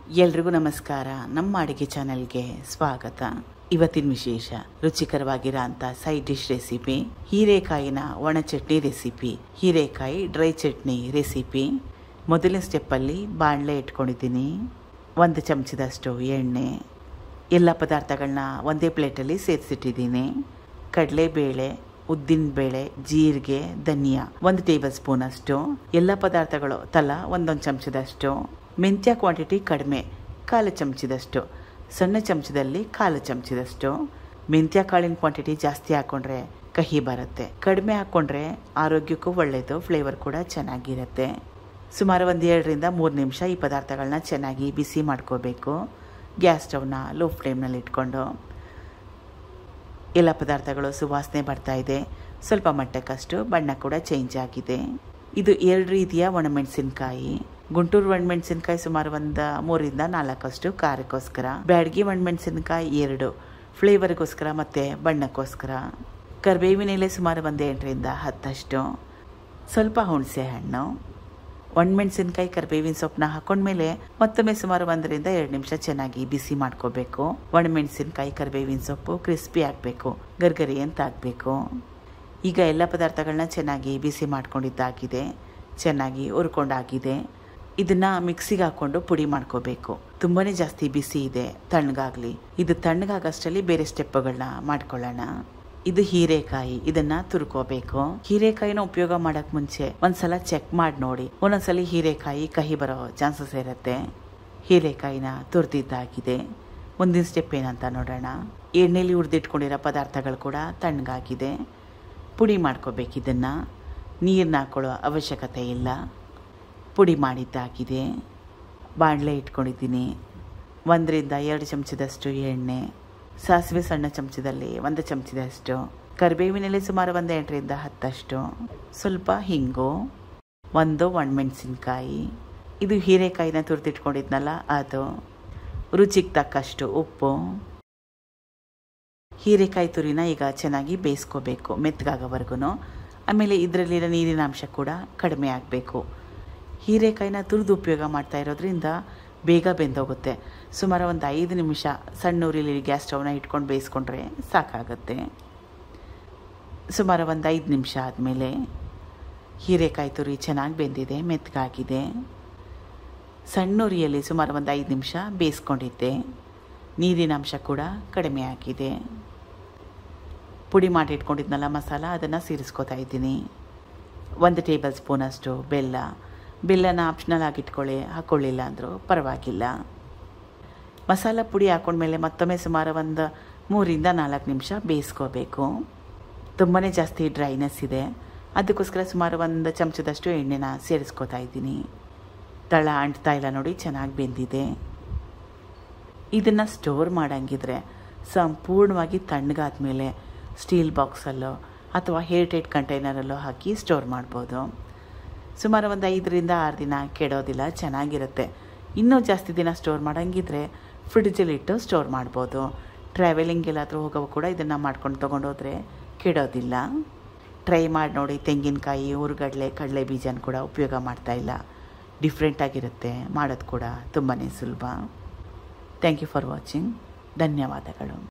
ಎಲ್ರಿಗೂ ನಮಸ್ಕಾರ ನಮ್ಮ ಅಡುಗೆ ಚಾನೆಲ್ಗೆ ಸ್ವಾಗತ ಇವತ್ತಿನ ವಿಶೇಷ ರುಚಿಕರವಾಗಿರೋ ಅಂತ ಸೈಡ್ ಡಿಶ್ ರೆಸಿಪಿ ಹೀರೆಕಾಯಿನ ಒಣ ಚಟ್ನಿ ರೆಸಿಪಿ ಹೀರೆಕಾಯಿ ಡ್ರೈ ಚಟ್ನಿ ರೆಸಿಪಿ ಮೊದಲನೇ ಸ್ಟೆಪ್ಪಲ್ಲಿ ಬಾಣಲೆ ಇಟ್ಕೊಂಡಿದ್ದೀನಿ ಒಂದು ಚಮಚದಷ್ಟು ಎಣ್ಣೆ ಎಲ್ಲ ಪದಾರ್ಥಗಳನ್ನ ಒಂದೇ ಪ್ಲೇಟಲ್ಲಿ ಸೇರಿಸಿಟ್ಟಿದ್ದೀನಿ ಕಡಲೆಬೇಳೆ ಉದ್ದಿನಬೇಳೆ ಜೀರಿಗೆ ಧನಿಯಾ ಒಂದು ಟೇಬಲ್ ಸ್ಪೂನ್ ಅಷ್ಟು ಎಲ್ಲ ಪದಾರ್ಥಗಳು ತಲಾ ಒಂದೊಂದು ಚಮಚದಷ್ಟು ಮೆಂತ್ಯ ಕ್ವಾಂಟಿಟಿ ಕಡಿಮೆ ಕಾಲು ಚಮಚದಷ್ಟು ಸಣ್ಣ ಚಮಚದಲ್ಲಿ ಕಾಲು ಚಮಚದಷ್ಟು ಮೆಂತ್ಯ ಕಾಳಿನ ಕ್ವಾಂಟಿಟಿ ಜಾಸ್ತಿ ಹಾಕೊಂಡ್ರೆ ಕಹಿ ಬರುತ್ತೆ ಕಡಿಮೆ ಹಾಕ್ಕೊಂಡ್ರೆ ಆರೋಗ್ಯಕ್ಕೂ ಒಳ್ಳೆಯದು ಫ್ಲೇವರ್ ಕೂಡ ಚೆನ್ನಾಗಿರುತ್ತೆ ಸುಮಾರು ಒಂದು ಎರಡರಿಂದ ಮೂರು ನಿಮಿಷ ಈ ಪದಾರ್ಥಗಳನ್ನ ಚೆನ್ನಾಗಿ ಬಿಸಿ ಮಾಡ್ಕೋಬೇಕು ಗ್ಯಾಸ್ ಸ್ಟವ್ನ ಲೋ ಫ್ಲೇಮ್ನಲ್ಲಿ ಇಟ್ಕೊಂಡು ಎಲ್ಲ ಪದಾರ್ಥಗಳು ಸುವಾಸನೆ ಬರ್ತಾ ಇದೆ ಸ್ವಲ್ಪ ಮಟ್ಟಕ್ಕಷ್ಟು ಬಣ್ಣ ಕೂಡ ಚೇಂಜ್ ಆಗಿದೆ ಇದು ಎರಡು ರೀತಿಯ ಒಣಮೆಣಸಿನ್ಕಾಯಿ ಗುಂಟೂರು ಒಣಮೆಣಸಿನ್ಕಾಯಿ ಸುಮಾರು ಒಂದು ಮೂರಿಂದ ನಾಲ್ಕಷ್ಟು ಖಾರಕ್ಕೋಸ್ಕರ ಬ್ಯಾಡಗಿ ಒಣಮೆಣಸಿನ್ಕಾಯಿ ಎರಡು ಫ್ಲೇವರ್ಗೋಸ್ಕರ ಮತ್ತು ಬಣ್ಣಕ್ಕೋಸ್ಕರ ಕರಿಬೇವಿನ ಎಲೆ ಸುಮಾರು ಒಂದು ಎಂಟರಿಂದ ಹತ್ತಷ್ಟು ಸ್ವಲ್ಪ ಹುಣಸೆ ಹಣ್ಣು ಒಣಮೆಣಸಿನ್ಕಾಯಿ ಕರಿಬೇವಿನ ಸೊಪ್ಪನ್ನ ಹಾಕೊಂಡ್ಮೇಲೆ ಮತ್ತೊಮ್ಮೆ ಸುಮಾರು ಒಂದರಿಂದ ಎರಡು ನಿಮಿಷ ಚೆನ್ನಾಗಿ ಬಿಸಿ ಮಾಡ್ಕೋಬೇಕು ಒಣಮೆಣಸಿನ್ಕಾಯಿ ಕರಿಬೇವಿನ ಸೊಪ್ಪು ಕ್ರಿಸ್ಪಿ ಆಗಬೇಕು ಗರ್ಗರಿ ಅಂತ ಆಗಬೇಕು ಈಗ ಎಲ್ಲ ಪದಾರ್ಥಗಳನ್ನ ಚೆನ್ನಾಗಿ ಬಿಸಿ ಮಾಡ್ಕೊಂಡಿದ್ದಾಗಿದೆ ಚೆನ್ನಾಗಿ ಹುರ್ಕೊಂಡಾಗಿದೆ ಇದನ್ನ ಮಿಕ್ಸಿಗೆ ಹಾಕೊಂಡು ಪುಡಿ ಮಾಡ್ಕೋಬೇಕು ತುಂಬಾ ಜಾಸ್ತಿ ಬಿಸಿ ಇದೆ ತಣ್ಣಗಾಗಲಿ ಇದು ತಣ್ಣಗಾಗಷ್ಟರಲ್ಲಿ ಬೇರೆ ಸ್ಟೆಪ್ಪುಗಳನ್ನ ಮಾಡ್ಕೊಳ್ಳೋಣ ಇದು ಹೀರೆಕಾಯಿ ಇದನ್ನ ತುರ್ಕೋಬೇಕು ಹೀರೆಕಾಯಿನ ಉಪಯೋಗ ಮಾಡಕ್ ಮುಂಚೆ ಒಂದ್ಸಲ ಚೆಕ್ ಮಾಡಿ ನೋಡಿ ಒಂದೊಂದ್ಸಲಿ ಹೀರೆಕಾಯಿ ಕಹಿ ಬರೋ ಚಾನ್ಸಸ್ ಇರುತ್ತೆ ಹೀರೆಕಾಯಿನ ತುರ್ದಿದ್ದಾಗಿದೆ ಮುಂದಿನ ಸ್ಟೆಪ್ ಏನಂತ ನೋಡೋಣ ಎಣ್ಣೆಲಿ ಹುರಿದಿಟ್ಕೊಂಡಿರೋ ಪದಾರ್ಥಗಳು ಕೂಡ ತಣ್ಣಗಾಗಿದೆ ಪುಡಿ ಮಾಡ್ಕೋಬೇಕು ಇದನ್ನು ನೀರನ್ನ ಹಾಕೊಳ್ಳೋ ಅವಶ್ಯಕತೆ ಇಲ್ಲ ಪುಡಿ ಮಾಡಿದ್ದಾಗಿದೆ ಬಾಣಲೆ ಇಟ್ಕೊಂಡಿದ್ದೀನಿ ಒಂದರಿಂದ ಎರಡು ಚಮಚದಷ್ಟು ಎಣ್ಣೆ ಸಾಸಿವೆ ಸಣ್ಣ ಚಮಚದಲ್ಲಿ ಒಂದು ಚಮಚದಷ್ಟು ಕರಿಬೇವಿನಲ್ಲಿ ಸುಮಾರು ಒಂದು ಎಂಟರಿಂದ ಹತ್ತಷ್ಟು ಸ್ವಲ್ಪ ಹಿಂಗು ಒಂದು ಒಣಮೆಣಸಿನ್ಕಾಯಿ ಇದು ಹೀರೆಕಾಯಿನ ತುರಿದಿಟ್ಕೊಂಡಿದ್ನಲ್ಲ ಅದು ರುಚಿಗೆ ತಕ್ಕಷ್ಟು ಉಪ್ಪು ಹೀರೆಕಾಯಿ ತುರಿನ ಈಗ ಚೆನ್ನಾಗಿ ಬೇಯಿಸ್ಕೋಬೇಕು ಮೆತ್ತಗಾಗೋವರೆಗೂ ಆಮೇಲೆ ಇದರಲ್ಲಿರೋ ನೀರಿನ ಅಂಶ ಕೂಡ ಕಡಿಮೆ ಆಗಬೇಕು ಹೀರೆಕಾಯಿನ ತುರಿದು ಉಪಯೋಗ ಮಾಡ್ತಾ ಇರೋದ್ರಿಂದ ಬೇಗ ಬೆಂದೋಗುತ್ತೆ ಸುಮಾರು ಒಂದು ಐದು ನಿಮಿಷ ಸಣ್ಣ ಉರಿಲಿ ಗ್ಯಾಸ್ ಸ್ಟವ್ನ ಇಟ್ಕೊಂಡು ಬೇಯಿಸ್ಕೊಂಡ್ರೆ ಸಾಕಾಗುತ್ತೆ ಸುಮಾರು ಒಂದು ಐದು ನಿಮಿಷ ಆದಮೇಲೆ ಹೀರೆಕಾಯಿ ತುರಿ ಚೆನ್ನಾಗಿ ಬೆಂದಿದೆ ಮೆತ್ತಗಾಗಿದೆ ಸಣ್ಣ ಉರಿಯಲ್ಲಿ ಸುಮಾರು ಒಂದು ಐದು ನಿಮಿಷ ಬೇಯಿಸ್ಕೊಂಡಿದ್ದೆ ನೀರಿನ ಅಂಶ ಕೂಡ ಕಡಿಮೆ ಆಗಿದೆ ಪುಡಿ ಮಾಡಿ ಇಟ್ಕೊಂಡಿದ್ನಲ್ಲ ಮಸಾಲ ಅದನ್ನು ಸೇರಿಸ್ಕೊತಾ ಇದ್ದೀನಿ ಒಂದು ಟೇಬಲ್ ಸ್ಪೂನಷ್ಟು ಬೆಲ್ಲ ಬೆಲ್ಲನ ಆಪ್ಷನಲ್ ಆಗಿ ಇಟ್ಕೊಳ್ಳಿ ಹಾಕ್ಕೊಳ್ಳಿಲ್ಲ ಅಂದರೂ ಪರವಾಗಿಲ್ಲ ಮಸಾಲ ಪುಡಿ ಹಾಕೊಂಡ್ಮೇಲೆ ಮತ್ತೊಮ್ಮೆ ಸುಮಾರು ಒಂದು ಮೂರಿಂದ ನಾಲ್ಕು ನಿಮಿಷ ಬೇಯಿಸ್ಕೋಬೇಕು ತುಂಬಾ ಜಾಸ್ತಿ ಡ್ರೈನೆಸ್ ಇದೆ ಅದಕ್ಕೋಸ್ಕರ ಸುಮಾರು ಒಂದು ಚಮಚದಷ್ಟು ಎಣ್ಣೆನ ಸೇರಿಸ್ಕೊತಾ ಇದ್ದೀನಿ ತಳ ಅಂಟ್ತಾ ಇಲ್ಲ ನೋಡಿ ಚೆನ್ನಾಗಿ ಬೆಂದಿದೆ ಇದನ್ನು ಸ್ಟೋರ್ ಮಾಡಂಗಿದ್ರೆ ಸಂಪೂರ್ಣವಾಗಿ ತಣ್ಣಗಾದ್ಮೇಲೆ ಸ್ಟೀಲ್ ಬಾಕ್ಸಲ್ಲೋ ಅಥವಾ ಹೇರ್ ಟೈಟ್ ಕಂಟೈನರಲ್ಲೋ ಹಾಕಿ ಸ್ಟೋರ್ ಮಾಡ್ಬೋದು ಸುಮಾರು ಒಂದು ಐದರಿಂದ ಆರು ದಿನ ಕೆಡೋದಿಲ್ಲ ಚೆನ್ನಾಗಿರುತ್ತೆ ಇನ್ನೂ ಜಾಸ್ತಿ ದಿನ ಸ್ಟೋರ್ ಮಾಡೋಂಗಿದ್ರೆ ಫ್ರಿಡ್ಜಲ್ಲಿಟ್ಟು ಸ್ಟೋರ್ ಮಾಡ್ಬೋದು ಟ್ರಾವೆಲಿಂಗ್ ಎಲ್ಲಾದರೂ ಹೋಗೋವು ಕೂಡ ಇದನ್ನು ಮಾಡ್ಕೊಂಡು ತೊಗೊಂಡೋದ್ರೆ ಕೆಡೋದಿಲ್ಲ ಟ್ರೈ ಮಾಡಿ ನೋಡಿ ತೆಂಗಿನಕಾಯಿ ಹುರ್ಗಡ್ಲೆ ಕಡಲೆ ಬೀಜನ ಕೂಡ ಉಪಯೋಗ ಮಾಡ್ತಾಯಿಲ್ಲ ಡಿಫ್ರೆಂಟಾಗಿರುತ್ತೆ ಮಾಡೋದು ಕೂಡ ತುಂಬಾ ಸುಲಭ ಥ್ಯಾಂಕ್ ಯು ಫಾರ್ ವಾಚಿಂಗ್ ಧನ್ಯವಾದಗಳು